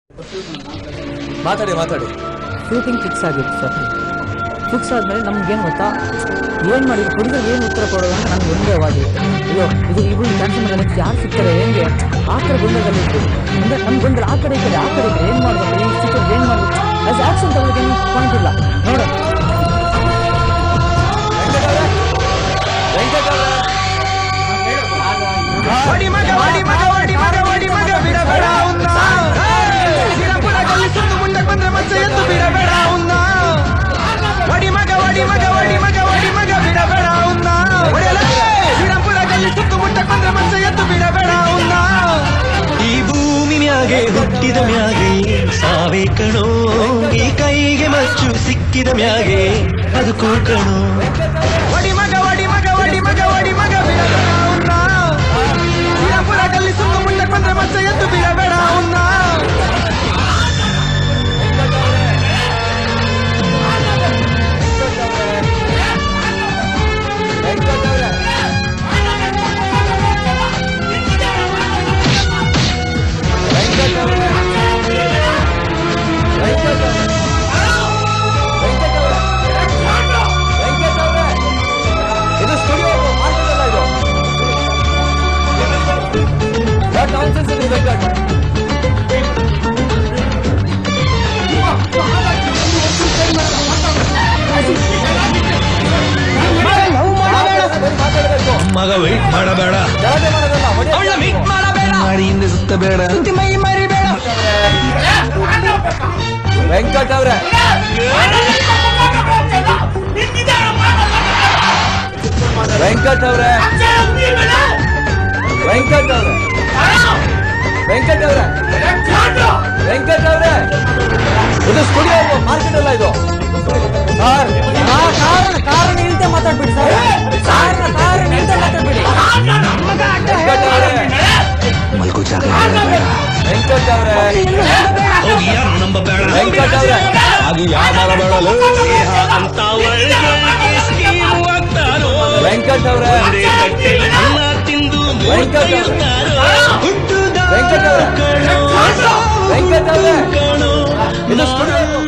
ಮಾತಾಡಿ ಮಾತಾಡಿ shooting fix ಆಗಿತ್ತು ಸರ್ ಫಿಕ್ಸ್ ಆದಮೇಲೆ ನಮ್ಗೇನು ಗೊತ್ತಾ ಏನು ಮಾಡಿ ಹುಡುಗರಿಗೆ ಏನು ಉತ್ತರ ಕೊಡೋದು ಅಂತ ನಮ್ಗೆ ಒಂದೇ ವಾದಿತ್ತು ಅಯ್ಯೋ ಇದು ಇವರು ಕ್ಯಾನ್ಸಲ್ ಮಾಡಿದ್ರೆ ನೆಕ್ಸ್ಟ್ ಯಾರು ಸಿಗ್ತಾರೆ ಹೆಂಗೆ ಆ ಥರ ಗೊಂದಲದಲ್ಲಿತ್ತು ಅಂದರೆ ನಮ್ಗೆ ಗೊಂದಲ ಆ ಕಡೆ ಈ ಕಡೆ ಆ ಕಡೆ ಈ ಕಡೆ ಏನು ಮಾಡಬೇಕು ಈ ಸಿಕ್ಕಲ್ಲಿ ಏನು ಮಾಡಬೇಕು ಆಸ್ ಆ್ಯಕ್ಷನ್ ತಗೊಳ್ಳೋಕೆ ಏನು ಪಾಯಿಂಟ್ ಇಲ್ಲ ನೋಡೋಣ ಒಡಿ ಮಗ ಒಡಿ ಮಗ ಒಡಿ ಮಗ ಒಡಿ ಮಗ ಬಿಡಬೇಡ ಅವ್ನ ಗಿಡಪುರದಲ್ಲಿ ಸುತ್ತು ಮುಂದಕ್ಕೆ ಬಂದ್ರೆ ಮತ್ತೆ ಎದ್ದು ಬಿಡಬೇಡ ಅವ್ನ ಒಡಿ ಮಗ ಒಡಿ ಮಗ ಒಡಿ ಮಗ ಒಡಿ ಮಗ ಬಿಡಬೇಡ ಅವ್ನ ಗಿಡಪುರದಲ್ಲಿ ಸುತ್ತು ಮುಂದಕ್ಕೆ ಬಂದ್ರೆ ಮತ್ತೆ ಎದ್ದು ಬಿಡಬೇಡ ಅವ್ನ ಈ ಭೂಮಿ ಮ್ಯಾಗೆ ಹುಟ್ಟಿದ ಮ್ಯಾಗೆ ಸಾವೇ ಕಣೋ ಈ ಕೈಗೆ ಮಚ್ಚು ಸಿಕ್ಕಿದ ಮ್ಯಾಗೆ ಅದು ಕಣೋ ಒಡಿ ಮಗ ಒಡಿ ಮಗ ಒಡಿ ಮಗ ಒಡಿ ಮಗ ಬಿಡಬೇಡ ಅವ್ನ ಗಿಡಪುರದಲ್ಲಿ ಸುತ್ತು ಮುಂದಕ್ಕೆ ಬಂದ್ರೆ ಮತ್ತೆ ಎದ್ದು ಬಿಡಬೇಡ ಅವ್ನ ಇದು ಸ್ಟುಡಿಯೋ ಮಾರ್ಕೆಟ್ ಅಲ್ಲ ಇದು ವಾಟ್ ನಾನ್ಸೆನ್ಸ್ ಇಸ್ ವೆಂಕಟ್ ಮಾತಾಡಬೇಕು ಮಗ ವೆಯ್ಟ್ ಮಾಡಬೇಡ ಗಲಾಟೆ ಮಾಡೋದಲ್ಲ ಹೊಡೆಯೋದು. ಮಾಡಿ ಹಿಂದೆ ಸುತ್ತಬೇಡ ವೆಂಕಟ್ ಅವ್ರೆ ವೆಂಕಟ್ ಅವ್ರೆ ವೆಂಕಟ್ ಅವ್ರೆ ವೆಂಕಟ್ ಅವ್ರೆ ವೆಂಕಟ್ ಅವ್ರೆ ಇದು ಸ್ಟುಡಿಯೋ ಮಾರ್ಕೆಟ್ ಅಲ್ಲ ಇದು ಸರ್ ಕಾರಣ ಕಾರಣ ಇಲ್ಲದೆ ಮಾತಾಡ್ಬಿಡಿ ಸರ್ ಕಾರಣ ಕಾರಣ ಇಲ್ಲದೆ ಮಾತಾಡ್ಬಿಡಿ ವೆಂಕಟ್ ಅವ್ರೆ ಮಲ್ಕೋ ಜಾಗ ವೆಂಕಟ್ ಅವ್ರೆ ಹೋಗಿ ಯಾರು ನಂಬಬೇಡ ವೆಂಕಟ್ ಅವ್ರೆ ಅದು ಯಾವ ಮಾಡಬೇಡಲು ಅಂತ ಒಳ್ಳೆ ಸ್ಕೀಮು ಆಗ್ತಾರೋ ವೆಂಕಟ್ ಅವ್ರೆ ಒಂದೇ ತಟ್ಟೆಲಿ ಅನ್ನ ತಿಂದು ವೆಂಕಟ್ ಅವ್ರೆ. ಹುಟ್ಟುದ ವೆಂಕಟ್ ಅವ್ರೆ. ಕಣೋ ವೆಂಕಟ್ ಅವ್ರೆ ಕಣೋ ಇದು ಸ್ಟುಡಿಯೋ